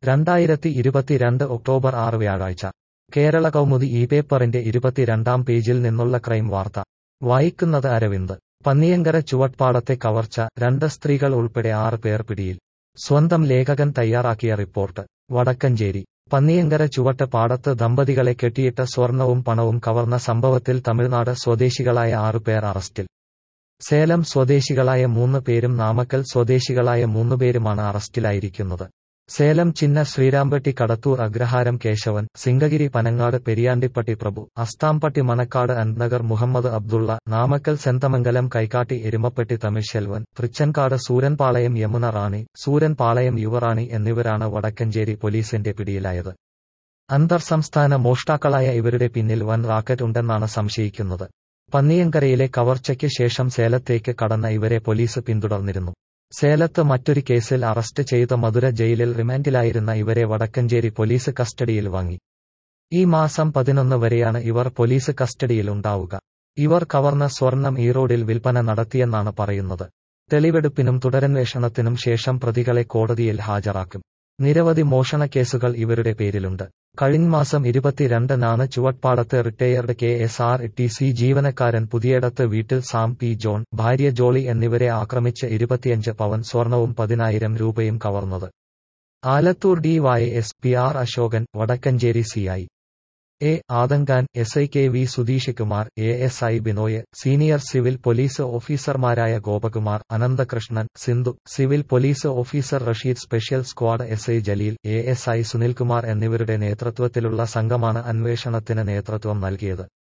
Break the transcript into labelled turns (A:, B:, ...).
A: രണ്ടായിരത്തി ഇരുപത്തിരണ്ട് ഒക്ടോബർ ആറ് വ്യാഴാഴ്ച കേരള കൗമുദി ഈ പേപ്പറിന്റെ ഇരുപത്തിരണ്ടാം പേജിൽ നിന്നുള്ള ക്രൈം വാർത്ത വായിക്കുന്നത് അരവിന്ദ് പന്നിയങ്കര ചുവട്പാടത്തെ കവർച്ച രണ്ട് സ്ത്രീകൾ ഉൾപ്പെടെ ആറ് പേർ പിടിയിൽ സ്വന്തം ലേഖകൻ തയ്യാറാക്കിയ റിപ്പോർട്ട് വടക്കഞ്ചേരി പന്നിയങ്കര ചുവട്ട് പാടത്ത് ദമ്പതികളെ കെട്ടിയിട്ട സ്വർണവും പണവും കവർന്ന സംഭവത്തിൽ തമിഴ്നാട് സ്വദേശികളായ ആറുപേർ അറസ്റ്റിൽ സേലം സ്വദേശികളായ മൂന്ന് പേരും നാമക്കൽ സ്വദേശികളായ മൂന്നുപേരുമാണ് അറസ്റ്റിലായിരിക്കുന്നത് സേലം ചിന്ന ശ്രീരാമ്പട്ടി കടത്തൂർ അഗ്രഹാരം കേശവൻ സിംഗഗിരി പനങ്ങാട് പെരിയാണ്ടിപ്പട്ടി പ്രഭു അസ്താംപട്ടി മണക്കാട് അൻനഗർ മുഹമ്മദ് അബ്ദുള്ള നാമക്കൽ സെന്തമംഗലം കൈക്കാട്ടി എരുമപ്പെട്ടി തമിഴ്ശെൽവൻ തൃച്ചൻകാട് സൂരൻപാളയം യമുന റാണി സൂരൻപാളയം യുവറാണി എന്നിവരാണ് വടക്കഞ്ചേരി പോലീസിന്റെ പിടിയിലായത് അന്തർ സംസ്ഥാന മോഷ്ടാക്കളായ ഇവരുടെ പിന്നിൽ വൻ റാക്കറ്റ് ഉണ്ടെന്നാണ് സംശയിക്കുന്നത് പന്നിയങ്കരയിലെ കവർച്ചയ്ക്ക് ശേഷം സേലത്തേക്ക് കടന്ന ഇവരെ പോലീസ് പിന്തുടർന്നിരുന്നു സേലത്ത് മറ്റൊരു കേസിൽ അറസ്റ്റ് ചെയ്ത മധുര ജയിലിൽ റിമാൻഡിലായിരുന്ന ഇവരെ വടക്കഞ്ചേരി പോലീസ് കസ്റ്റഡിയിൽ വാങ്ങി ഈ മാസം പതിനൊന്ന് വരെയാണ് ഇവർ പോലീസ് കസ്റ്റഡിയിൽ ഉണ്ടാവുക ഇവർ കവർന്ന സ്വർണം ഈറോഡിൽ വിൽപ്പന നടത്തിയെന്നാണ് പറയുന്നത് തെളിവെടുപ്പിനും തുടരന്വേഷണത്തിനും ശേഷം പ്രതികളെ കോടതിയിൽ ഹാജരാക്കും നിരവധി മോഷണ കേസുകൾ ഇവരുടെ പേരിലുണ്ട് കഴിഞ്ഞ മാസം ഇരുപത്തിരണ്ടിനാണ് ചുവട്പാടത്ത് retired K S R T C ജീവനക്കാരൻ പുതിയടത്ത് വീട്ടിൽ സാം പി ജോൺ ഭാര്യ ജോളി എന്നിവരെ ആക്രമിച്ച് ഇരുപത്തിയഞ്ച് പവൻ സ്വർണവും പതിനായിരം രൂപയും കവർന്നത് Alathur D Y S P R Ashokan Vadakkanchery C I A ആദങ്കാൻ S I K V Sudheesh Kumar A S I Binoy senior civil police ഓഫീസർമാരായ Gopakumar Ananthakrishnan Sindhu civil police officer Rasheed special squad S I Jaleel A S I Sunilkumar എന്നിവരുടെ നേതൃത്വത്തിലുള്ള സംഘമാണ് അന്വേഷണത്തിന് നേതൃത്വം നൽകിയത്